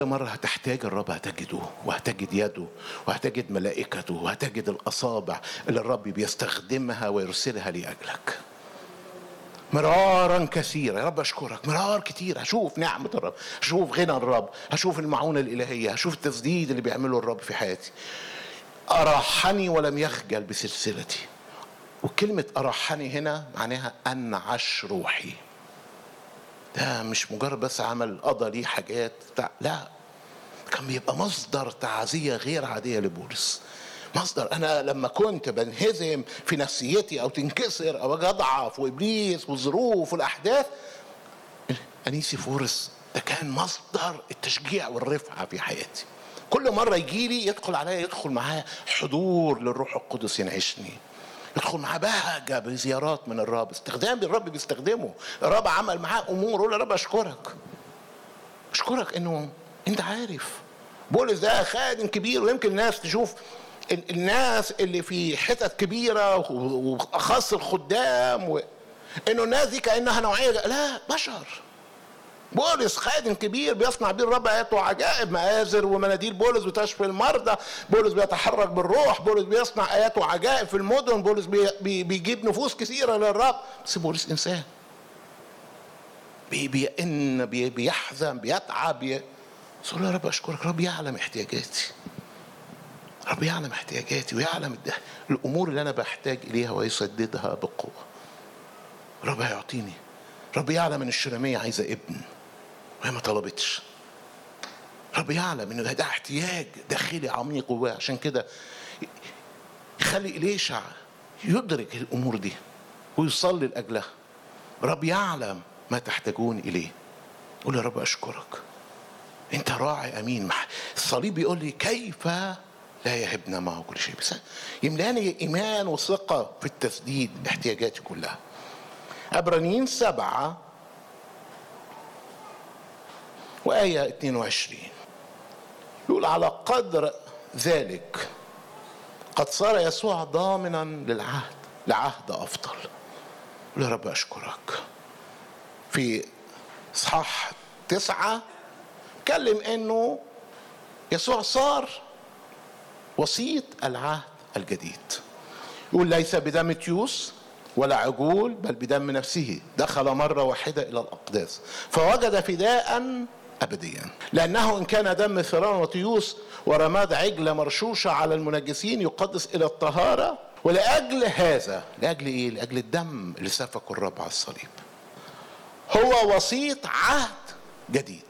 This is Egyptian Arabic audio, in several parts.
مرة هتحتاج الرب هتجده وهتجد يده وهتجد ملائكته وهتجد الأصابع اللي الرب بيستخدمها ويرسلها لأجلك مرارا كثيرا يا رب اشكرك مرار كتير هشوف نعمة الرب هشوف غنى الرب هشوف المعونة الإلهية هشوف التسديد اللي بيعمله الرب في حياتي أراحني ولم يخجل بسلسلتي وكلمة أراحني هنا معناها أنعش روحي ده مش مجرد بس عمل قضى ليه حاجات بتاع لا كان بيبقى مصدر تعزية غير عادية لبولس مصدر انا لما كنت بنهزم في نفسيتي او تنكسر او اجي اضعف وابليس والظروف والاحداث انيسي فورس ده كان مصدر التشجيع والرفعه في حياتي كل مره يجي لي يدخل عليا يدخل معايا حضور للروح القدس ينعشني يدخل معاه بهجة بزيارات من الرب استخدام الرب بيستخدمه الرب عمل معاه امور يقول يا رب اشكرك اشكرك انه انت عارف بولس ده خادم كبير ويمكن الناس تشوف الناس اللي في حتت كبيرة وأخص الخدام و... إنه الناس دي كأنها نوعية لا بشر بولس خادم كبير بيصنع بيه الرب آيات وعجائب مآزر ومناديل بولس بتشفي المرضى بولس بيتحرك بالروح بولس بيصنع آيات وعجائب في المدن بولس بي... بي... بيجيب نفوس كثيرة للرب بس بولس إنسان بي... بيئن بي... بيحزن بيتعب بي... بس يا رب أشكرك رب يعلم احتياجاتي رب يعلم احتياجاتي ويعلم الامور اللي انا بحتاج اليها ويسددها بقوه رب هيعطيني رب يعلم ان الشراميه عايزه ابن وهي ما طلبتش رب يعلم ان ده احتياج داخلي عميق جواه عشان كده يخلي إليشع يدرك الامور دي ويصلي لاجلها رب يعلم ما تحتاجون اليه قول يا رب اشكرك انت راعي امين الصليب بيقول لي كيف لا يهبنا معه كل شيء بس يملاني ايمان وثقه في التسديد احتياجاتي كلها عبرانيين سبعة وآية 22 يقول على قدر ذلك قد صار يسوع ضامنا للعهد لعهد أفضل يا رب أشكرك في إصحاح تسعة اتكلم إنه يسوع صار وسيط العهد الجديد يقول ليس بدم تيوس ولا عجول بل بدم نفسه دخل مرة واحدة إلى الأقداس فوجد فداء أبديا لأنه إن كان دم ثيران وتيوس ورماد عجلة مرشوشة على المنجسين يقدس إلى الطهارة ولأجل هذا لأجل إيه؟ لأجل الدم اللي سفكه الرب على الصليب هو وسيط عهد جديد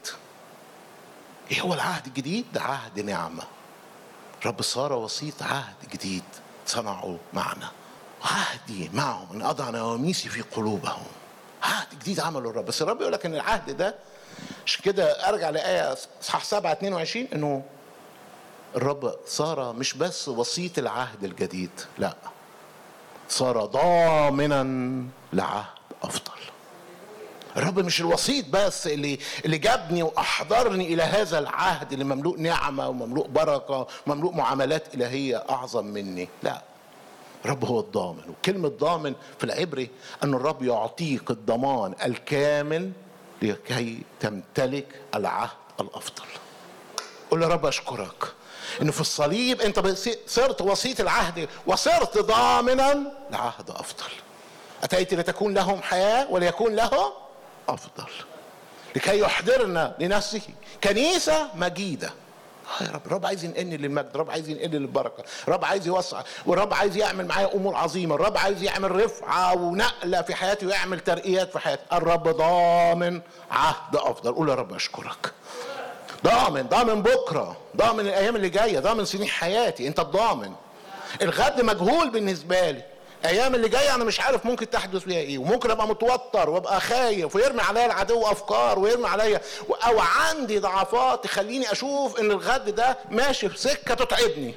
إيه هو العهد الجديد؟ ده عهد نعمة رب صار وسيط عهد جديد صنعوا معنا عهدي معهم ان اضع نواميسي في قلوبهم عهد جديد عمله الرب بس الرب يقول لك ان العهد ده عشان كده ارجع لايه اصحاح 7 22 انه الرب صار مش بس وسيط العهد الجديد لا صار ضامنا لعهد افضل الرب مش الوسيط بس اللي اللي جابني واحضرني الى هذا العهد اللي مملوء نعمه ومملوء بركه ومملوء معاملات الهيه اعظم مني لا الرب هو الضامن وكلمة ضامن في العبري أن الرب يعطيك الضمان الكامل لكي تمتلك العهد الأفضل قل يا رب أشكرك إنه في الصليب أنت صرت وسيط العهد وصرت ضامنا لعهد أفضل أتيت لتكون لهم حياة وليكون لهم أفضل لكي يحضرنا لنفسه كنيسة مجيدة يا رب الرب عايز ينقلني للمجد الرب عايز ينقلني للبركه الرب عايز يوسع والرب عايز يعمل معايا امور عظيمه الرب عايز يعمل رفعه ونقله في حياتي ويعمل ترقيات في حياتي الرب ضامن عهد افضل قول يا رب اشكرك ضامن ضامن بكره ضامن الايام اللي جايه ضامن سنين حياتي انت الضامن الغد مجهول بالنسبه لي الايام اللي جايه انا مش عارف ممكن تحدث فيها ايه وممكن ابقى متوتر وابقى خايف ويرمي عليا العدو افكار ويرمي عليا او عندي ضعفات تخليني اشوف ان الغد ده ماشي في سكه تتعبني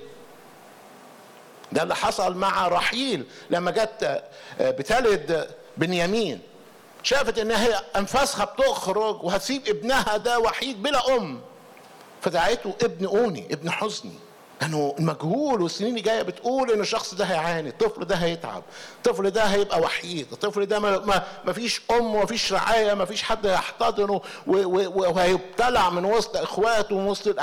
ده اللي حصل مع رحيل لما جت بتلد بنيامين شافت ان هي انفاسها بتخرج وهتسيب ابنها ده وحيد بلا ام فدعته ابن اوني ابن حزني لانه المجهول والسنين اللي جايه بتقول ان الشخص ده هيعاني الطفل ده هيتعب الطفل ده هيبقى وحيد الطفل ده ما, ما, ما فيش ام وما فيش رعايه ما فيش حد يحتضنه وهيبتلع من وسط اخواته ومن وسط